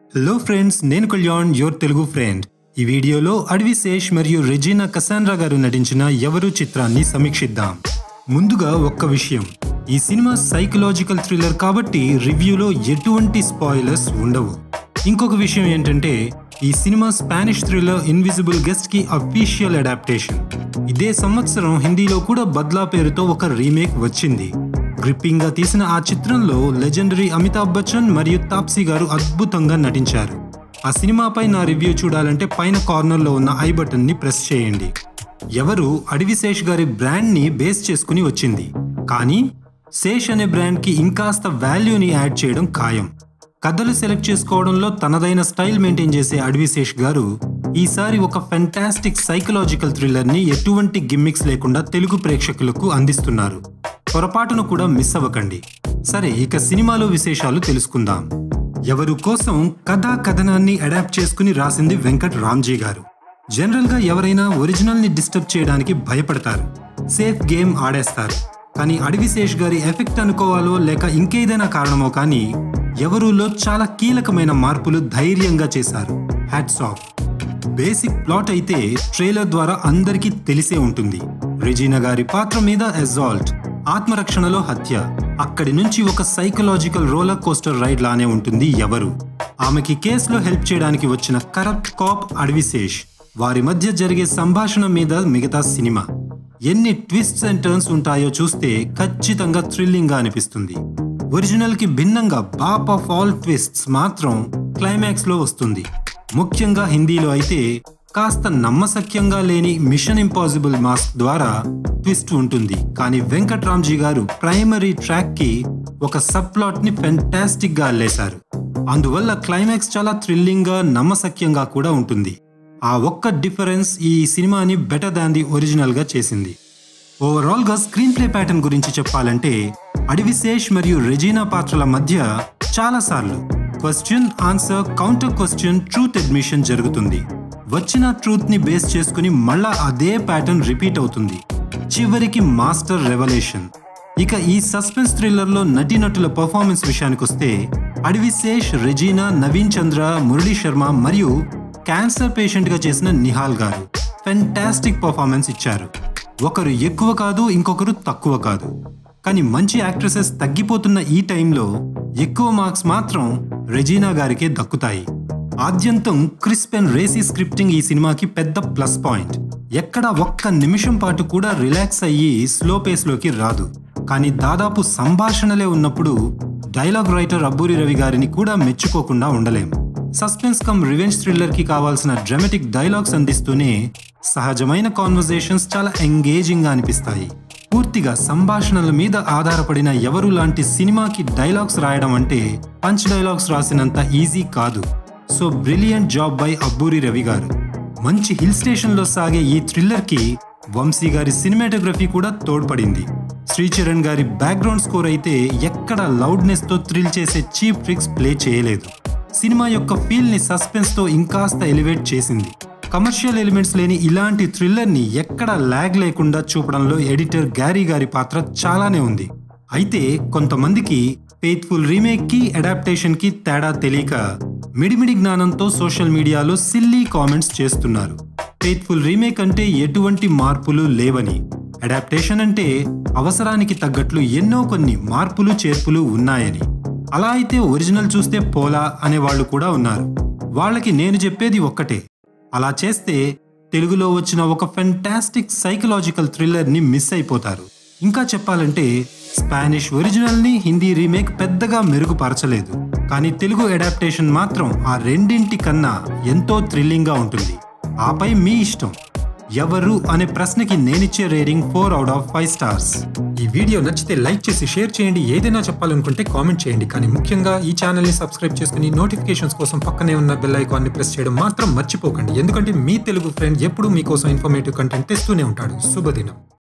hello friends నేను Kalyan your Telugu friend ఈ వీడియోలో అడవి శేష్ మరియు రెజీనా కసాండ్రా గారు నటించిన ఎవరు చిత్రాన్ని సమీక్షిద్దాం ముందుగా ఒక్క విషయం ఈ సినిమా సైకలాజికల్ థ్రిల్లర్ కాబట్టి రివ్యూలో ఎటువంటి స్పాయిలర్స్ ఉండవు ఇంకొక విషయం ఏంటంటే ఈ cinema Spanish thriller invisible guest కి అఫీషియల్ అడాప్టేషన్ ఇదే సంవత్సరం హిందీలో కూడా బద్లా పేరుతో ఒక రీమేక్ వచ్చింది గ్రిప్పింగ్ గా తీసిన ఆ చిత్రంలో లెజెండరీ అమితాబ్ బచ్చన్ మరియు తాప్సీ గారు అద్భుతంగా నటించారు ఆ సినిమాపై నా రివ్యూ చూడాలంటే పైన కార్నర్లో ఉన్న ఐ బటన్ ని ప్రెస్ చేయండి ఎవరు అడవి శేష్ గారి బ్రాండ్ ని బేస్ చేసుకుని వచ్చింది కానీ శేష్ అనే బ్రాండ్ కి ఇంకాస్త వాల్యూని యాడ్ చేయడం ఖాయం కథలు సెలెక్ట్ చేసుకోవడంలో తనదైన స్టైల్ మెయింటైన్ చేసే అడవి శేష్ గారు ఈసారి ఒక ఫెంటాస్టిక్ సైకలాజికల్ థ్రిల్లర్ ని ఎటువంటి గిమ్మిక్స్ లేకుండా తెలుగు ప్రేక్షకులకు అందిస్తున్నారు పొరపాటును కూడా మిస్ అవ్వకండి సరే ఇక సినిమాలో విశేషాలు తెలుసుకుందాం ఎవరు కోసం కథా కథనాన్ని అడాప్ట్ చేసుకుని రాసింది వెంకట్ రామ్జీ గారు జనరల్ గా ఎవరైనా ఒరిజినల్ ని డిస్టర్బ్ చేయడానికి భయపడతారు సేఫ్ గేమ్ ఆడేస్తారు కానీ అడవి శేష్ గారి ఎఫెక్ట్ అనుకోవాలో లేక ఇంకేదైనా కారణమో కానీ ఎవరులో చాలా కీలకమైన మార్పులు ధైర్యంగా చేశారు హ్యాట్స్ ఆఫ్ బేసిక్ ప్లాట్ అయితే ట్రైలర్ ద్వారా అందరికీ తెలిసే ఉంటుంది రెజీనా గారి పాత్ర మీద ఎజాల్ట్ ఆత్మరక్షణలో హత్య అక్కడి నుంచి ఒక సైకలాజికల్ రోలర్ కోస్టర్ రైడ్ లానే ఉంటుంది ఎవరు ఆమెకి కేసులో హెల్ప్ చేయడానికి వచ్చిన కరప్ట్ కాప్ అడవిశేష్ వారి మధ్య జరిగే సంభాషణ మీద మిగతా సినిమా ఎన్ని ట్విస్ట్స్ అండ్ టర్న్స్ ఉంటాయో చూస్తే ఖచ్చితంగా థ్రిల్లింగ్ గా అనిపిస్తుంది ఒరిజినల్ కి భిన్నంగా బాప్ ఆఫ్ ఆల్ ట్విస్ట్స్ మాత్రం క్లైమాక్స్ లో వస్తుంది ముఖ్యంగా హిందీలో అయితే కాస్త నమ్మశక్యంగా లేని మిషన్ ఇంపాసిబుల్ మాస్క్ ద్వారా ట్విస్ట్ ఉంటుంది కానీ వెంకట్ రామ్జీ గారు ప్రైమరీ ట్రాక్ కి ఒక సబ్ ప్లాట్ ని ఫెంటాస్టిక్ గా అల్లేశారు అందువల్ల క్లైమాక్స్ చాలా థ్రిల్లింగ్ గా నమ్మశక్యంగా కూడా ఉంటుంది ఆ ఒక్క డిఫరెన్స్ ఈ సినిమాని బెటర్ దాన్ ది ఒరిజినల్ గా చేసింది ఓవరాల్ గా స్క్రీన్ ప్లే ప్యాటర్న్ గురించి చెప్పాలంటే అడవిశేష్ మరియు రెజీనా పాత్రల మధ్య చాలా సార్లు question answer counter question truth admission జరుగుతుంది వచ్చిన ట్రూత్ ని బేస్ చేసుకుని మళ్ళా అదే ప్యాటర్న్ రిపీట్ అవుతుంది చివరికి మాస్టర్ రెవల్యూషన్ ఇక ఈ సస్పెన్స్ థ్రిల్లర్ లో నటీనటుల పర్ఫార్మెన్స్ విషయానికి వస్తే అడవిశేష్ రెజీనా నవీన్ చంద్ర మురళీ శర్మ మరియు క్యాన్సర్ పేషెంట్ గా చేసిన నిహాల్ గారు ఫెంటాస్టిక్ పర్ఫార్మెన్స్ ఇచ్చారు ఒకరు ఎక్కువ కాదు ఇంకొకరు తక్కువ కాదు కానీ మంచి యాక్ట్రెసెస్ తగ్గిపోతున్న ఈ టైంలో ఎక్కువ మార్క్స్ మాత్రం రెజీనా గారికే దక్కుతాయి ఆద్యంతం క్రిస్ప్ అండ్ రేసీ స్క్రిప్టింగ్ ఈ సినిమాకి పెద్ద ప్లస్ పాయింట్ ఎక్కడ ఒక్క నిమిషం పాటు కూడా రిలాక్స్ అయ్యి స్లో పేస్లోకి రాదు కానీ దాదాపు సంభాషణలే ఉన్నప్పుడు డైలాగ్ రైటర్ అబ్బూరి రవి గారిని కూడా మెచ్చుకోకుండా ఉండలేం సస్పెన్స్ కమ్ రివెంజ్ థ్రిల్లర్ కి కావాల్సిన డ్రామాటిక్ డైలాగ్స్ అందిస్తూనే సహజమైన కాన్వర్జేషన్స్ చాలా ఎంగేజింగ్ గా అనిపిస్తాయి పూర్తిగా సంభాషణల మీద ఆధారపడిన ఎవరు లాంటి సినిమాకి డైలాగ్స్ రాయడం అంటే పంచ్ డైలాగ్స్ రాసినంత ఈజీ కాదు so brilliant job by Abburi Ravi garu మంచి హిల్ స్టేషన్ లో సాగే ఈ థ్రిల్లర్ కి వంశీ గారి సినిమాటోగ్రఫీ కూడా తోడ్పడింది శ్రీచరణ్ గారి బ్యాక్గ్రౌండ్ స్కోర్ అయితే ఎక్కడ లౌడ్నెస్ తో థ్రిల్ చేసే చీప్ ట్రిక్స్ ప్లే చేయలేదు సినిమా యొక్క ఫీల్ ని సస్పెన్స్ తో ఇంకాస్త ఎలివేట్ చేసింది కమర్షియల్ ఎలిమెంట్స్ లేని ఇలాంటి థ్రిల్లర్ ని ఎక్కడ ల్యాగ్ లేకుండా చూపడంలో ఎడిటర్ గ్యారీ గారి పాత్ర చాలానే ఉంది అయితే కొంతమందికి ఫెయిత్ఫుల్ రీమేక్ కి అడాప్టేషన్ కి తేడా తెలియక మిడిమిడి జ్ఞానంతో సోషల్ మీడియాలో సిల్లీ కామెంట్స్ చేస్తున్నారు ఫెయిత్ఫుల్ రీమేక్ అంటే ఎటువంటి మార్పులు లేవని అడాప్టేషన్ అంటే అవసరానికి తగ్గట్లు ఎన్నో కొన్ని మార్పులు చేర్పులు ఉన్నాయని అలా అయితే ఒరిజినల్ చూస్తే పోలా అనే వాళ్ళు కూడా ఉన్నారు వాళ్ళకి నేను చెప్పేది ఒక్కటే అలా చేస్తే తెలుగులో వచ్చిన ఒక ఫెంటాస్టిక్ సైకలాజికల్ థ్రిల్లర్ ని మిస్ అయిపోతారు ఇంకా చెప్పాలంటే స్పానిష్ ఒరిజినల్ ని హిందీ రీమేక్ పెద్దగా మెరుగుపరచలేదు కానీ తెలుగు అడాప్టేషన్ మాత్రం ఆ రెండింటి కన్నా ఎంతో థ్రిల్లింగ్ గా ఉంటుంది ఆపై మీ ఇష్టం ఎవరు అనే ప్రశ్నకి నేనిచ్చే rating four out of five stars ఈ వీడియో నచ్చితే లైక్ చేసి షేర్ చేయండి ఏదైనా చెప్పాలనుకుంటే కామెంట్ చేయండి కానీ ముఖ్యంగా ఈ ఛానల్ని సబ్స్క్రైబ్ చేసుకుని నోటిఫికేషన్స్ కోసం పక్కనే ఉన్న బెల్ ఐకాన్ని ప్రెస్ చేయడం మాత్రం మర్చిపోకండి ఎందుకంటే మీ తెలుగు ఫ్రెండ్ ఎప్పుడూ మీకోసం ఇన్ఫర్మేటివ్ కంటెంట్ తెస్తూనే ఉంటాడు శుభదినం